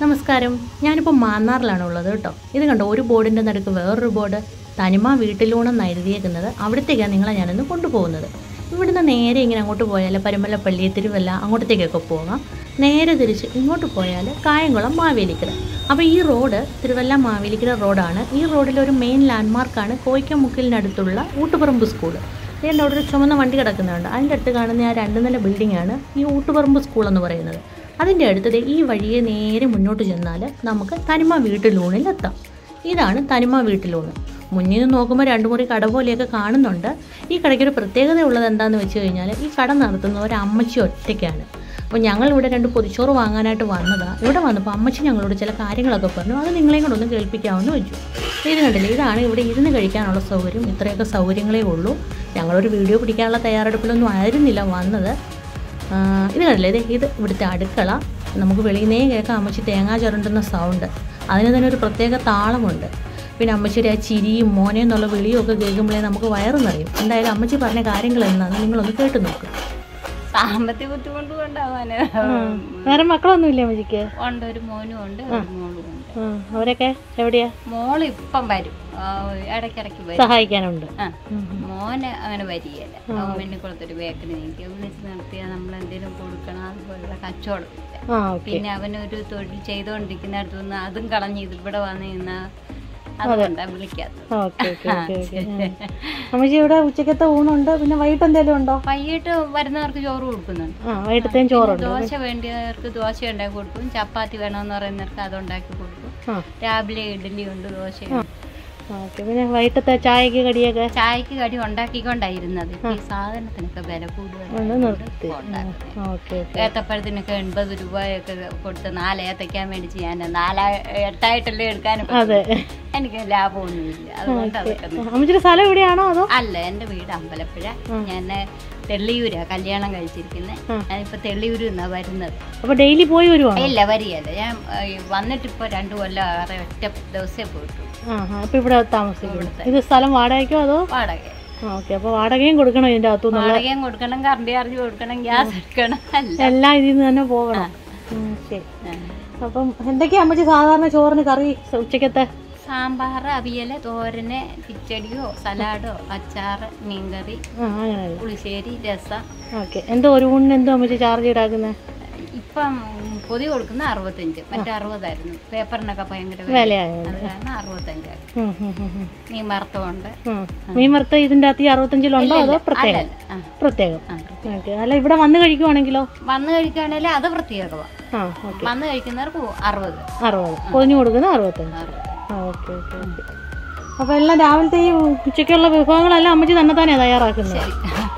നമസ്കാരം ഞാനിപ്പോൾ മാന്നാറിലാണ് ഉള്ളത് കേട്ടോ ഇത് കണ്ടോ ഒരു ബോർഡിൻ്റെ നടുക്ക് വേറൊരു ബോർഡ് തനിമ വീട്ടിലൂണെന്ന് എഴുതിയേക്കുന്നത് അവിടത്തേക്കാണ് നിങ്ങളെ ഞാനിന്ന് കൊണ്ടുപോകുന്നത് ഇവിടുന്ന് നേരെ ഇങ്ങനെ അങ്ങോട്ട് പോയാൽ പരുമലപ്പള്ളി തിരുവല്ല അങ്ങോട്ടത്തേക്കൊക്കെ പോകാം നേരെ തിരിച്ച് ഇങ്ങോട്ട് പോയാൽ കായംകുളം മാവേലിക്കര അപ്പോൾ ഈ റോഡ് തിരുവല്ല മാവേലിക്കര റോഡാണ് ഈ റോഡിലെ ഒരു മെയിൻ ലാൻഡ്മാർക്കാണ് കോയ്ക്കമുക്കിലിനടുത്തുള്ള ഊട്ടുപറമ്പ് സ്കൂൾ ഇതിൻ്റെ അവിടെ ഒരു ചുമന്ന വണ്ടി കിടക്കുന്നുണ്ട് അതിൻ്റെ അടുത്ത് കാണുന്ന ആ രണ്ട് നില ബിൽഡിംഗാണ് ഈ ഊട്ടുപറമ്പ് സ്കൂൾ എന്ന് പറയുന്നത് അതിൻ്റെ അടുത്തത് ഈ വഴിയെ നേരെ മുന്നോട്ട് ചെന്നാൽ നമുക്ക് തനിമ വീട്ടിലൂണിലെത്താം ഇതാണ് തനിമ വീട്ടിലൂണ് മുന്നിൽ നിന്ന് നോക്കുമ്പോൾ രണ്ട് മുറി കട പോലെയൊക്കെ കാണുന്നുണ്ട് ഈ കടയ്ക്കൊരു പ്രത്യേകത ഉള്ളത് എന്താണെന്ന് വെച്ച് കഴിഞ്ഞാൽ ഈ കട നടത്തുന്ന ഒരു അമ്മച്ചി ഒറ്റയ്ക്കാണ് അപ്പോൾ ഞങ്ങൾ ഇവിടെ രണ്ട് പൊതിച്ചോറ് വാങ്ങാനായിട്ട് വന്നതാണ് ഇവിടെ വന്നപ്പോൾ അമ്മച്ചി ഞങ്ങളോട് ചില കാര്യങ്ങളൊക്കെ പറഞ്ഞു അത് നിങ്ങളെയും കൂടെ ഒന്ന് കേൾപ്പിക്കാമെന്ന് വെച്ചു ഇത് കണ്ടില്ലേ ഇതാണ് ഇവിടെ ഇരുന്ന് കഴിക്കാനുള്ള സൗകര്യം ഇത്രയൊക്കെ സൗകര്യങ്ങളേ ഉള്ളൂ ഞങ്ങളൊരു വീഡിയോ പിടിക്കാനുള്ള തയ്യാറെടുപ്പിലൊന്നും ആയിരുന്നില്ല വന്നത് ആ, ഇത് കണ്ടില്ലേ ഇത് ഇത് ഇവിടുത്തെ അടുക്കള നമുക്ക് വെളിയിൽ നിന്നേ കേൾക്കാം അമ്മച്ചി തേങ്ങ ചുരണ്ടുന്ന സൗണ്ട് അതിന് തന്നെ ഒരു പ്രത്യേക താളമുണ്ട് പിന്നെ അമ്മച്ചിയുടെ ആ ചിരിയും മോനെ എന്നുള്ള വിളിയും ഒക്കെ കേൾക്കുമ്പോഴേ നമുക്ക് വയറ് നിറയും എന്തായാലും അമ്മച്ചി പറഞ്ഞ കാര്യങ്ങൾ എന്താണെന്ന് നിങ്ങളൊന്ന് കേട്ട് നോക്ക് സാമ്പത്തിക ബുദ്ധിമുട്ട് കൊണ്ടാവാന് വേറെ മക്കളൊന്നും ഇല്ലേ അമ്മച്ചിക്ക് ഉണ്ട് ഒരു മോനും ഉണ്ട് ഒരു മോളും ഉണ്ട് അവരൊക്കെ എവിടെയാ മോള് ഇപ്പം വരും ആ, ഇടയ്ക്കിടയ്ക്ക് വരും സഹായിക്കാനുണ്ട് ആ മോന് അങ്ങനെ വരികയില്ല അവൻ വെണ്ണിക്കുളത്തൊരു ബേക്കറി നീക്കി വിളിച്ച് നിർത്തിയാൽ നമ്മൾ എന്തെങ്കിലും കൊടുക്കണം അതുപോലുള്ള കച്ചവടമില്ല ആ ഓക്കെ പിന്നെ അവനൊരു തൊഴിൽ ചെയ്തുകൊണ്ടിരിക്കുന്നിടത്ത് നിന്ന് അതും കളഞ്ഞ് ഇത് ഇവിടെ വന്നു നിന്നാൽ അതുകൊണ്ടാണ് വിളിക്കാത്തത് ഓക്കെ ഓക്കെ ഓക്കെ ഓക്കെ അമ്മച്ചി ഇവിടെ ഉച്ചക്കത്തെ ഊണുണ്ട് പിന്നെ വൈകിട്ട് എന്തെങ്കിലും ഉണ്ടോ വൈകിട്ട് വരുന്നവർക്ക് ചോറ് കൊടുക്കുന്നുണ്ട് ആ വൈകിട്ടത്തെയും ചോറുണ്ട് ദോശ വേണ്ടിയവർക്ക് ദോശ ഉണ്ടാക്കി കൊടുക്കും ചപ്പാത്തി വേണമെന്ന് പറയുന്നവർക്ക് അത് ഉണ്ടാക്കി കൊടുക്കും ആ രാവിലെ ഇഡ്ഡലി ഉണ്ട് ദോശയുണ്ട് ഓക്കെ പിന്നെ വൈകിട്ടത്തെ ചായക്ക് കടിയൊക്കെ ചായക്ക് കടി ഉണ്ടാക്കിക്കൊണ്ടായിരുന്നത് ഇപ്പൊ ഈ സാധനത്തിനൊക്കെ വില കൂടുതലാണ് ഒന്ന് നിർത്തി ഓക്കെ ഓക്കെ ഏത്തപ്പഴത്തിനൊക്കെ എൺപത് രൂപയൊക്കെ കൊടുത്ത് നാല് ഏത്തയ്ക്കാൻ മേടിച്ച് ഞാൻ നാലാ എട്ടായിട്ടല്ലേ എടുക്കാനൊക്കെ അതെ എനിക്ക് ലാഭമൊന്നുമില്ല അതുകൊണ്ട് അതൊക്കെ നിർത്തി. അമ്മച്ചിയുടെ സ്ഥലം എവിടെയാണോ അതോ അല്ല എൻ്റെ വീട് അമ്പലപ്പുഴ ഞാൻ തെള്ളിയൂരാ കല്യാണം കഴിച്ചിരിക്കുന്നത് ഞാനിപ്പോ തെള്ളിയൂരിൽ നിന്നാ വരുന്നത് അപ്പൊ ഡെയിലി പോയി വരുവാണോ ഇല്ല വരികയല്ല ഞാൻ ഏഹ്, വന്നിട്ടിപ്പോ രണ്ടു കൊല്ലം ആറ് ഒറ്റ ദിവസമേ പോയിട്ടു ആ ആ അപ്പൊ ഇവിടെ താമസിക്കുന്നു ഇത് സ്ഥലം വാടകയ്ക്കോ അതോ വാടക ഓക്കെ അപ്പൊ വാടകയും കൊടുക്കണം ഇതിന്റെ അകത്തുനിന്ന് വാടകയും കൊടുക്കണം കറണ്ട് ചാർജ് കൊടുക്കണം ഗ്യാസ് എടുക്കണം അല്ല എല്ലാം ഇതിൽ നിന്ന് തന്നെ പോകണം ഉം, ശരി അപ്പം എന്തൊക്കെയാ അമ്മച്ചി സാധാരണ ചോറിന് കറി ഉച്ചക്കത്തെ സാമ്പാർ അവിയല് തോരന് കിച്ചടിയോ സലാഡോ അച്ചാറ് മീൻകറി ആ അങ്ങനെയല്ല പുളിശ്ശേരി രസം ഓക്കെ എന്തോ ഒരു ഊണിന് എന്തോ അമ്മച്ചി ചാർജ് ഈടാക്കുന്നത് ഇപ്പം പൊതി കൊടുക്കുന്ന അറുപത്തഞ്ച് മറ്റേ അറുപതായിരുന്നു പേപ്പറിനൊക്കെ ഭയങ്കര വില. വിലയായത് അത് കാരണം അറുപത്തഞ്ചായി ഉം, ഉം, ഉം, ഉം. മീൻ വറുത്തമുണ്ട് ഉം. മീൻ വറുത്ത ഇതിന്റെ അകത്ത് ഈ അറുപത്തഞ്ചിലുണ്ടോ അതോ പ്രത്യേകം അല്ലല്ല ആ, പ്രത്യേകം ആ. ഓക്കെ അല്ല ഇവിടെ വന്ന് കഴിക്കുവാണെങ്കിലോ വന്ന് കഴിക്കുകയാണെങ്കിൽ അത് പ്രത്യേകമാണ് ആ ഓക്കെ വന്ന് കഴിക്കുന്നവർക്ക് അറുപത് അറുപത് പൊതിഞ്ഞു കൊടുക്കുന്ന അറുപത്തഞ്ച് അറുപത് ആ ഓക്കെ ഓക്കെ ഓക്കെ അപ്പോൾ എല്ലാം രാവിലത്തെ ഈ ഉച്ചയ്ക്കുള്ള വിഭവങ്ങളെല്ലാം അമ്മച്ചി തന്നെ തന്നെ തയ്യാറാക്കുന്നത് ശരി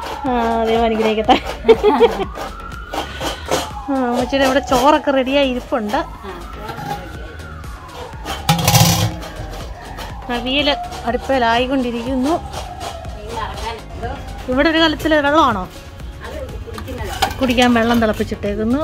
ആ ദൈവം അനുഗ്രഹിക്കട്ടെ ആ അമ്മച്ചിയുടെ ഇവിടെ ചോറൊക്കെ റെഡിയായി ഇരിപ്പുണ്ട് ആ, അവിയൽ അടുപ്പയിലായിക്കൊണ്ടിരിക്കുന്നു മീൻ വറക്കാൻ എന്തോ ഇവിടെ ഒരു കലത്തിൽ വെള്ളമാണോ അത് കുടിക്കുന്നതാ കുടിക്കാൻ വെള്ളം തിളപ്പിച്ചിട്ടേക്കുന്നു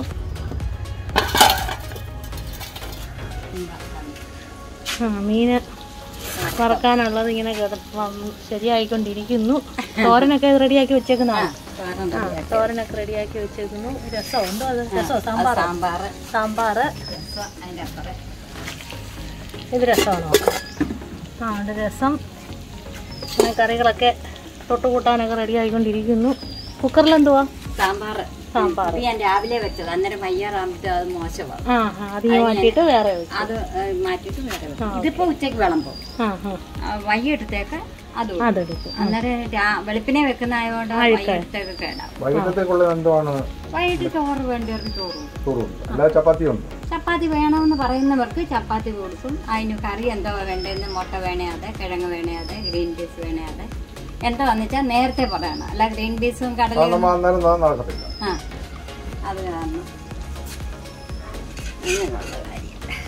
മീൻ വറക്കാൻ. ആ മീന് വറക്കാനുള്ളത് ഇങ്ങനെ കിട- വന്ന് ശരിയായിക്കൊണ്ടിരിക്കുന്നു തോരനൊക്കെ റെഡിയാക്കി വെച്ചേക്കുന്നതാണ് തോരൻ ആ റെഡിയാക്കി. തോരനൊക്കെ റെഡിയാക്കി വെച്ചേക്കുന്നു രസം ഉണ്ടോ അത് രസമോ സാമ്പാർ സാമ്പാർ സാമ്പാർ രസം അതിൻ്റെ അപ്പുറം ഇത് രസമാണോ ആ ഉണ്ട് രസം പിന്നെ കറികളൊക്കെ തൊട്ടുകൂട്ടാനൊക്കെ റെഡി ആയിക്കൊണ്ടിരിക്കുന്നു കുക്കറിൽ എന്തുവാ സാമ്പാർ സാമ്പാർ ഇത് ഞാൻ രാവിലെ വെച്ചത് അന്നേരം വയ്യാറാകുമ്പോൾ അത് മോശമാണ് ആ ആ അത് ഞാൻ മാറ്റിയിട്ട് വേറെ വെച്ചു അത് ഏഹ്, മാറ്റിയിട്ട് വേറെ വെക്കും ഇതിപ്പോ ഉച്ചയ്ക്ക് വിളമ്പോ ആ ആ വൈകിട്ടത്തേക്ക് അത് വെക്കും. അതെടുക്കും അന്നേരം രാ- വെളുപ്പിനെ വെക്കുന്നതായതുകൊണ്ട് വൈകിട്ടത്തേക്ക് കേടാവും വൈകിട്ടത്തേക്കുള്ളത് എന്തുവാണ് വൈകിട്ട് ചോറ് വേണ്ടിയവർക്ക് ചോറ് കൊടുക്കും ചോറുണ്ട് എല്ലാ ചപ്പാത്തിയും ഉണ്ട് ചപ്പാത്തി വേണമെന്ന് പറയുന്നവർക്ക് ചപ്പാത്തി കൊടുക്കും അതിന് കറി എന്തോ വേണ്ടതെന്ന് മുട്ട വേണേ അതെ കിഴങ്ങ് വേണേ അതെ ഗ്രീൻ പീസ് വേണേ അതെ എന്താ വെച്ചാൽ നേരത്തെ പറയണം അല്ല ഗ്രീൻ പീസും കടലയും കാരണം അന്നേരം നാ- നടക്കത്തില്ല ആ അത് കാരണം ഇങ്ങനെയുള്ള കാര്യം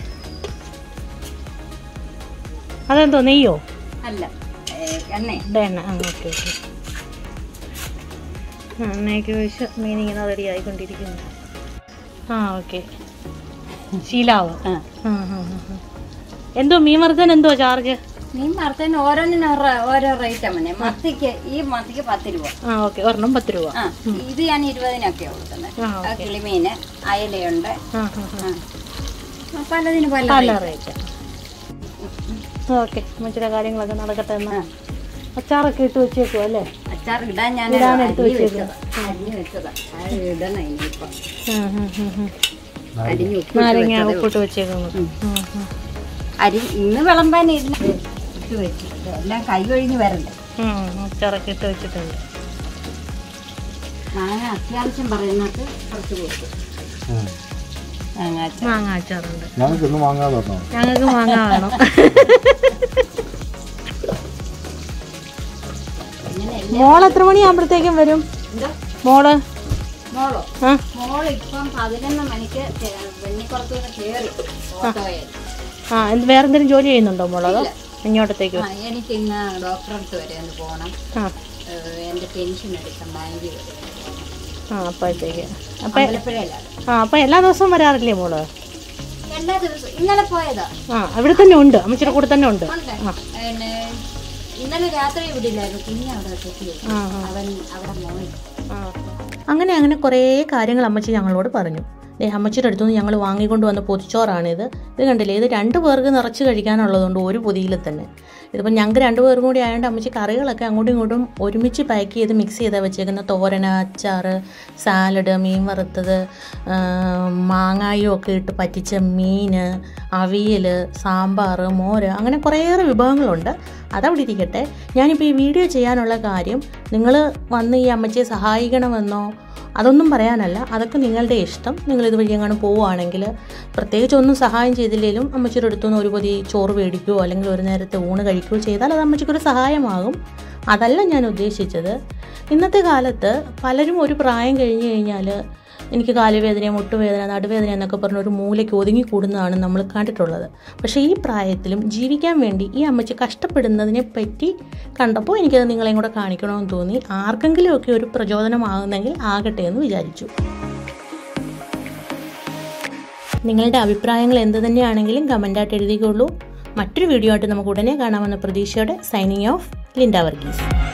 അതെന്തോ നെയ്യോ അല്ല ഏ, എണ്ണ ഇവിടെ എണ്ണ ആ ഓക്കെ ഓക്കെ ആ എണ്ണയൊക്കെ ഒഴിച്ച് മീൻ ഇങ്ങനെ റെഡി ആയിക്കൊണ്ടിരിക്കുന്നു ആ ഓക്കെ ശീലാവ് ആ ആ ആ ആ, ആ. എന്തോ മീൻ വറുത്തൻ എന്തോ ചാർജ് മീൻ വറുത്തതിന് ഓരോന്നിനും ഓരോ- ഓരോ റേറ്റ് ആണ് മത്തിക്ക് ഈ മത്തിക്ക് പത്ത് രൂപ ആ ഓക്കെ ഒരെണ്ണം പത്ത് രൂപ ആ ഇത് ഞാൻ ഇരുപതിനൊക്കെ കൊടുക്കുന്നത് ആ ആ കിളിമീന് അയലയുണ്ട് ആ ആ ആ. ആ പലതിന് പല പല റേറ്റ് ഓക്കെ മറ്റു കാര്യങ്ങളൊക്കെ നടക്കട്ടെ എന്നാ അച്ചാറൊക്കെ ഇട്ട് വെച്ചേക്കും അല്ലേ അച്ചാർ ഇടാൻ ഞാൻ ഇടാൻ എടുത്ത് അരിഞ്ഞ് വെച്ചേക്കുക. വെച്ചതാ അരിഞ്ഞ് വെച്ചതാ അത് ഇടണം ഇനിയിപ്പം ഉം, ഉം, ഉം, ഉം. അരിഞ്ഞ് ഉപ്പിട്ട് നാരങ്ങ വെച്ചതേ ഉപ്പിട്ട് വെച്ചേക്കുന്നു ഉം. ഉം, ഉം. അരി ഇന്ന് വിളമ്പാനില്ല ഇട്ട് വെച്ചു എല്ലാം കൈ ഒഴിഞ്ഞ് വരണ്ടേ ഉം, അച്ചാറൊക്കെ ഇട്ട് വെച്ചിട്ടുണ്ട് മാങ്ങ അത്യാവശ്യം പറയുന്നത് കുറച്ച് കൊടുക്കും മാങ്ങ അച്ചാർ മാങ്ങ അച്ചാറുണ്ട് ഞങ്ങൾക്ക് ഇന്ന് വാങ്ങാതെ പറഞ്ഞോ ഞങ്ങൾക്ക് മാങ്ങ വേണം ഇങ്ങനെ മോൾ എത്ര മണിയാകുമ്പോഴത്തേക്കും വരും എന്താ മോള് മോളോ ആ മോള് ഇപ്പം പതിനൊന്ന് മണിക്ക് വെണ്ണിക്കുറത്ത് കയറി ഓട്ടോയിൽ ആ എന്ത് വേറെ എന്തെങ്കിലും ജോലി ചെയ്യുന്നുണ്ടോ മോള് അതോ ഇങ്ങോട്ടത്തേക്ക് ആ എനിക്ക് ഇന്ന് ഡോക്ടറെ അടുത്ത് വരെ ഒന്ന് പോകണം ആ ഏഹ് എൻ്റെ പെൻഷൻ എടുക്കാൻ ബാങ്കിൽ വരെ ഒന്ന് പോകണം ആ അപ്പോഴത്തേക്ക് അപ്പം അമ്പലപ്പുഴയിലാണ് ആ അപ്പം എല്ലാ ദിവസവും വരാറില്ലേ മോള് എല്ലാ ദിവസവും ഇന്നലെ പോയതാ ആ ഇവിടെ തന്നെ ഉണ്ട് അമ്മച്ചിയുടെ കൂടെ തന്നെ ഉണ്ട് ഉണ്ട് ആ പിന്നെ ഇന്നലെ രാത്രി ഇവിടെ ഇല്ലായിരുന്നു കുഞ്ഞ് അവിടെ തെറ്റി ആ അവൻ അവിടെ മോയി ആ അങ്ങനെ അങ്ങനെ കുറേ കാര്യങ്ങൾ അമ്മച്ചി ഞങ്ങളോട് പറഞ്ഞു ദേ അമ്മച്ചിയുടെ അടുത്തുനിന്ന് ഞങ്ങൾ വാങ്ങിക്കൊണ്ട് വന്ന പൊതിച്ചോറാണിത് ഇത് കണ്ടില്ലേ ഇത് രണ്ട് പേർക്ക് നിറച്ച് കഴിക്കാനുള്ളതുകൊണ്ട് ഒരു പൊതിയിൽ തന്നെ ഇതിപ്പോൾ ഞങ്ങൾക്ക് രണ്ട് പേർക്കും കൂടി ആയതുകൊണ്ട് അമ്മച്ചി കറികളൊക്കെ അങ്ങോട്ടും ഇങ്ങോട്ടും ഒരുമിച്ച് പാക്ക് ചെയ്ത് മിക്സ് ചെയ്താൽ വെച്ചേക്കുന്ന തോരന അച്ചാർ സാലഡ് മീൻ വറുത്തത് ആ, മാങ്ങായും ഒക്കെ ഇട്ട് പറ്റിച്ച മീൻ അവിയൽ സാമ്പാർ മോര് അങ്ങനെ കുറേയേറെ വിഭവങ്ങളുണ്ട് അതവിടെ ഇരിക്കട്ടെ ഞാനിപ്പോൾ ഈ വീഡിയോ ചെയ്യാനുള്ള കാര്യം നിങ്ങൾ വന്ന് ഈ അമ്മച്ചിയെ സഹായിക്കണമെന്നോ അതൊന്നും പറയാനല്ല അതൊക്കെ നിങ്ങളുടെ ഇഷ്ടം നിങ്ങൾ ഇതുവഴി എങ്ങാനും പോവുകയാണെങ്കിൽ പ്രത്യേകിച്ച് ഒന്നും സഹായം ചെയ്തില്ലെങ്കിലും അമ്മച്ചിയുടെ അടുത്തുനിന്ന് ഒരു പൊതി ചോറ് മേടിക്കുകയോ അല്ലെങ്കിൽ ഒരു നേരത്തെ ഊണ് കഴിക്കുകയോ ചെയ്താൽ അത് അമ്മച്ചിക്കൊരു സഹായമാകും അതല്ല ഞാൻ ഉദ്ദേശിച്ചത് ഇന്നത്തെ കാലത്ത് പലരും ഒരു പ്രായം കഴിഞ്ഞ് കഴിഞ്ഞാൽ എനിക്ക് കാലുവേദന മുട്ടുവേദന നടുവേദന എന്നൊക്കെ പറഞ്ഞ ഒരു മൂലയ്ക്ക് ഒതുങ്ങി കൂടുന്നതാണ് നമ്മൾ കണ്ടിട്ടുള്ളത് പക്ഷേ ഈ പ്രായത്തിലും ജീവിക്കാൻ വേണ്ടി ഈ അമ്മച്ചി കഷ്ടപ്പെടുന്നതിനെ പറ്റി കണ്ടപ്പോൾ എനിക്കത് നിങ്ങളെയും കൂടെ കാണിക്കണമെന്ന് തോന്നി ആർക്കെങ്കിലുമൊക്കെ ഒരു പ്രചോദനമാകുന്നെങ്കിൽ ആകട്ടെ എന്ന് വിചാരിച്ചു നിങ്ങളുടെ അഭിപ്രായങ്ങൾ എന്ത് തന്നെയാണെങ്കിലും കമൻ്റായിട്ട് എഴുതിക്കൊള്ളൂ മറ്റൊരു വീഡിയോ ആയിട്ട് നമുക്ക് ഉടനെ കാണാമെന്ന പ്രതീക്ഷയോടെ സൈനിങ് ഓഫ് ലിൻഡ വർഗീസ്